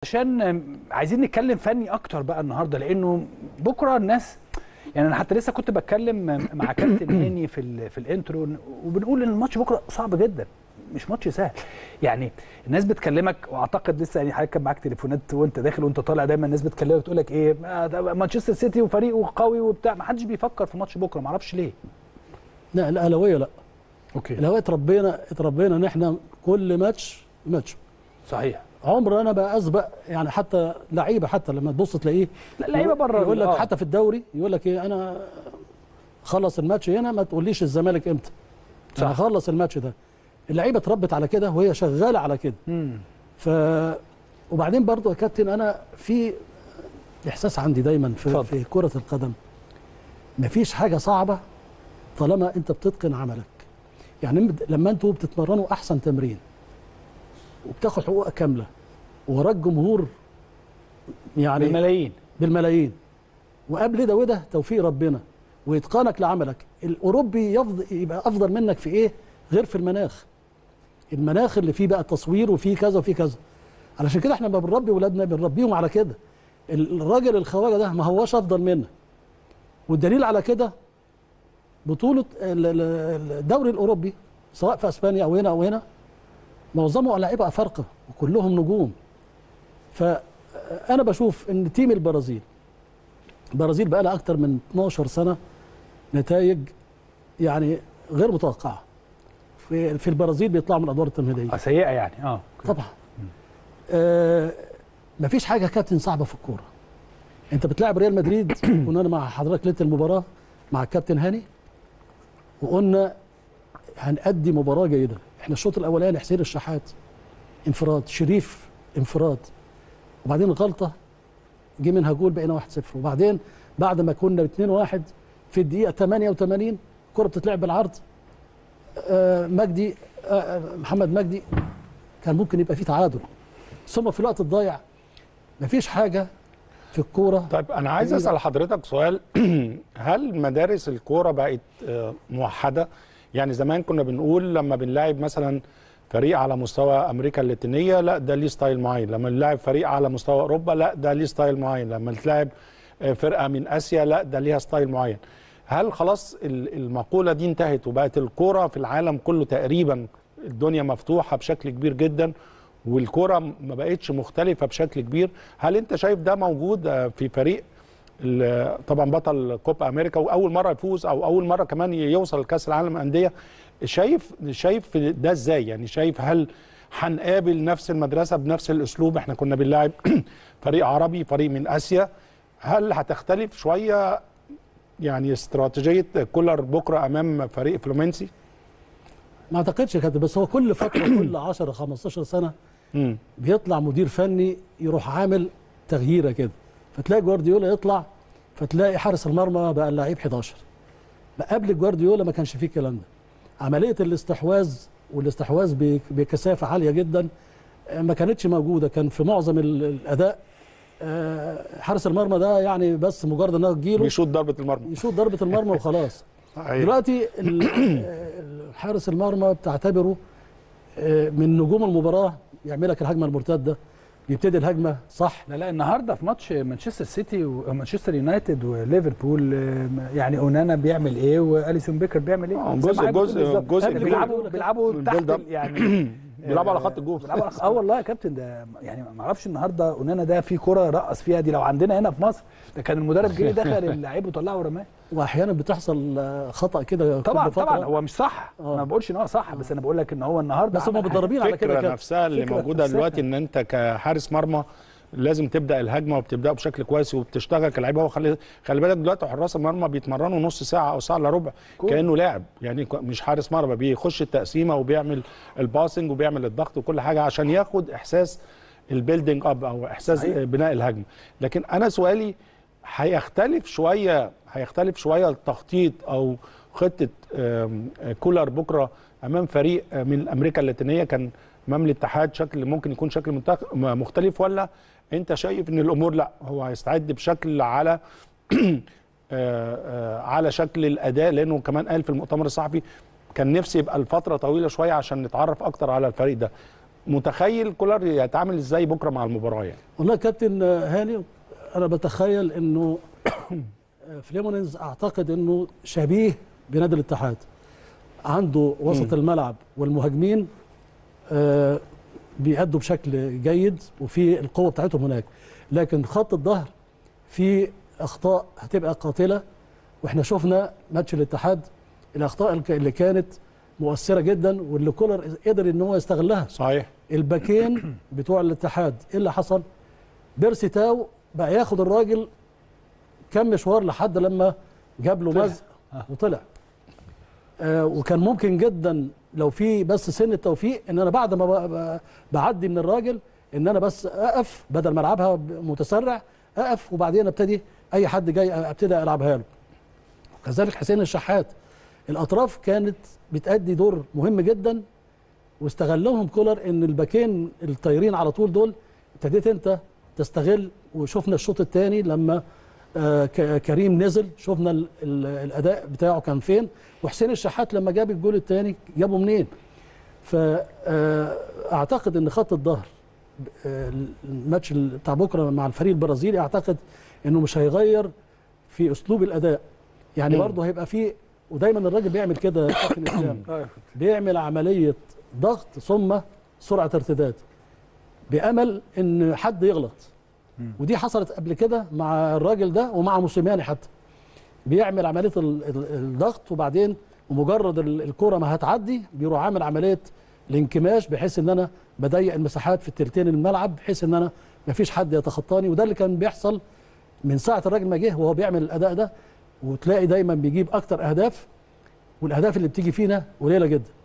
عشان عايزين نتكلم فني اكتر بقى النهارده لانه بكره الناس يعني انا حتى لسه كنت بتكلم مع كابتن هاني في ال في الانترو وبنقول ان الماتش بكره صعب جدا مش ماتش سهل يعني الناس بتكلمك واعتقد لسه يعني حضرتك كان معاك تليفونات وانت داخل وانت طالع دايما الناس بتكلمك تقول لك ايه آه ده مانشستر سيتي وفريقه قوي وبتاع ما حدش بيفكر في ماتش بكره ما اعرفش ليه لا الاهلاويه لا اوكي الاهلاويه اتربينا اتربينا ان احنا كل ماتش ماتش صحيح عمر انا بقى اسبق يعني حتى لعيبه حتى لما تبص تلاقيه لا لعيبه بره يقول لك آه. حتى في الدوري يقول لك ايه انا خلص الماتش هنا ما تقوليش الزمالك امتى صح. انا هخلص الماتش ده اللعيبه اتربت على كده وهي شغاله على كده مم. ف وبعدين برضو يا كابتن انا في احساس عندي دايما في, اتفضل. في كره القدم مفيش حاجه صعبه طالما انت بتتقن عملك يعني إنت- لما انتوا بتتمرنوا احسن تمرين وبتاخد حقوقك كامله ووراك جمهور يعني بالملايين بالملايين وقبل ده وده توفيق ربنا واتقانك لعملك الاوروبي يفضل يبقى افضل منك في ايه غير في المناخ المناخ اللي فيه بقى تصوير وفيه كذا وفيه كذا علشان كده احنا ما بنربي ولادنا بنربيهم على كده الراجل الخواجه ده ما هواش افضل منا والدليل على كده بطوله ال- ال- الدوري الاوروبي سواء في اسبانيا او هنا او هنا معظمه لعيبه افارقه وكلهم نجوم فانا بشوف ان تيم البرازيل البرازيل بقى لها اكتر من 12 سنه نتائج يعني غير متوقعه في في البرازيل بيطلعوا من الادوار التمهيديه آه، سيئه يعني اه طبعا آه مفيش حاجه كابتن صعبه في الكوره انت بتلاعب ريال مدريد كنا انا مع حضرتك ليله المباراه مع الكابتن هاني وقلنا هنأدي مباراه جيده احنا الشوط الاولاني حسين الشحات انفراد شريف انفراد وبعدين غلطه جه منها جول بقينا 1-0 وبعدين بعد ما كنا 2-1 في الدقيقه 88 الكره بتتلعب بالعرض آه مجدي آه آه، محمد مجدي كان ممكن يبقى فيه تعادل ثم في الوقت الضايع مفيش حاجه في الكوره طيب انا عايز جميلة. اسال حضرتك سؤال هل مدارس الكوره بقت آه، موحده يعني زمان كنا بنقول لما بنلاعب مثلا فريق على مستوى امريكا اللاتينيه لا ده ليه ستايل معين لما نلاعب فريق على مستوى اوروبا لا ده ليه ستايل معين لما تلاعب آه، فرقه من اسيا لا ده ليها ستايل معين هل خلاص ال- المقوله دي انتهت وبقت الكوره في العالم كله تقريبا الدنيا مفتوحه بشكل كبير جدا والكوره ما بقتش مختلفه بشكل كبير هل انت شايف ده موجود آه، في فريق ال- طبعا بطل كوبا امريكا واول مره يفوز او اول مره كمان يوصل لكاس العالم انديه شايف شايف ده ازاي يعني شايف هل هنقابل نفس المدرسه بنفس الاسلوب احنا كنا بنلاعب فريق عربي فريق من اسيا هل هتختلف شويه يعني استراتيجيه كولر بكره امام فريق فلومنسي ما اعتقدش كده بس هو كل فتره كل 10 15 سنه امم بيطلع مدير فني يروح عامل تغييره كده فتلاقي جوارديولا يطلع فتلاقي حارس المرمى بقى اللعيب 11 بقى قبل جوارديولا ما كانش فيه الكلام ده عمليه الاستحواذ والاستحواذ ب- بكثافه عاليه جدا آه، ما كانتش موجوده كان في معظم ال- الاداء آه، حارس المرمى ده يعني بس مجرد انها تجيله بيشوط ضربه المرمى يشوط ضربه المرمى وخلاص أيوة. دلوقتي ال- ال- حارس المرمى بتعتبره آه، من نجوم المباراه يعمل لك الهجمه المرتده يبتدي الهجمه صح لا لا النهارده في ماتش مانشستر سيتي ومانشستر يونايتد وليفربول آه، يعني اونانا بيعمل ايه واليسون بيكر بيعمل ايه آه، زي ما جزء- حضرتك جزء- بتقول بالظبط. جزء يعني كبير. بيلعبوا بيلعبوا من تحت build up. ال- يعني بيلعبوا على آه، خط الجول. بيلعبوا على اه والله يا كابتن ده يعني ما اعرفش النهارده اونانا ده في كره رقص فيها دي لو عندنا هنا في مصر ده كان المدرب جه دخل اللعيب وطلعه ورماه واحيانا بتحصل آه، خطا كده طبعا كل فترة. طبعا هو مش صح آه. انا ما بقولش ان هو صح بس انا بقول لك ان هو النهارده بس هم عمل حاجة. متدربين على كده الفكره كده نفسها اللي فكرة موجوده نفسها. دلوقتي ان انت كحارس مرمى لازم تبدا الهجمه وبتبدا بشكل كويس وبتشتغل كلاعب هو خلي خلي بالك دلوقتي حراس المرمى بيتمرنوا نص ساعه او ساعه الا ربع كورة. كانه لاعب يعني ك- مش حارس مرمى بيخش التقسيمه وبيعمل الباسنج وبيعمل الضغط وكل حاجه عشان ياخد احساس البيلدينج اب او احساس صحيح. بناء الهجمه لكن انا سؤالي هيختلف شويه هيختلف شويه التخطيط او خطه آم، كولر بكره امام فريق آه، من امريكا اللاتينيه كان امام الاتحاد شكل ممكن يكون شكل منتخ- م- مختلف ولا انت شايف ان الامور لا هو هيستعد بشكل على آه، آه، على شكل الاداء لانه كمان قال في المؤتمر الصحفي كان نفسي يبقى الفتره طويله شويه عشان نتعرف اكتر على الفريق ده متخيل كولر يتعامل ازاي بكره مع المباراه يعني والله كابتن هاني انا بتخيل انه فليمونينز اعتقد انه شبيه بنادي الاتحاد عنده وسط الملعب والمهاجمين آه، بيأدوا بشكل جيد وفي القوه بتاعتهم هناك لكن خط الظهر في اخطاء هتبقى قاتله واحنا شفنا ماتش الاتحاد الاخطاء الك- اللي كانت مؤثره جدا واللي كولر قدر ان هو يستغلها صحيح الباكين بتوع الاتحاد ايه اللي حصل بيرسي تاو بقى ياخد الراجل كم مشوار لحد لما جاب له طلع. مزق وطلع آه وكان ممكن جدا لو في بس سن التوفيق ان انا بعد ما ب- ب- بعدي من الراجل ان انا بس اقف بدل ما العبها ب- متسرع اقف وبعدين ابتدي اي حد جاي ابتدي العبها له كذلك حسين الشحات الاطراف كانت بتأدي دور مهم جدا واستغلهم كولر ان الباكين الطايرين على طول دول ابتديت انت تستغل وشفنا الشوط الثاني لما آه، ك- كريم نزل شفنا ال- ال- الاداء بتاعه كان فين وحسين الشحات لما جاب الجول الثاني جابه منين فاعتقد ان خط الظهر آه، الماتش ال- بتاع بكره مع الفريق البرازيلي اعتقد انه مش هيغير في اسلوب الاداء يعني برضه هيبقى فيه ودايما الراجل بيعمل كده يا كابتن اسلام بيعمل عمليه ضغط ثم سرعه ارتداد بامل ان حد يغلط ودي حصلت قبل كده مع الراجل ده ومع موسيماني حتى بيعمل عمليه ال- ال- الضغط وبعدين ومجرد ال- الكره ما هتعدي بيروح عامل عمليه الانكماش بحيث ان انا بضيق المساحات في التلتين الملعب بحيث ان انا ما فيش حد يتخطاني وده اللي كان بيحصل من ساعه الراجل ما جه وهو بيعمل الاداء ده وتلاقي دايما بيجيب اكتر اهداف والاهداف اللي بتيجي فينا قليله جدا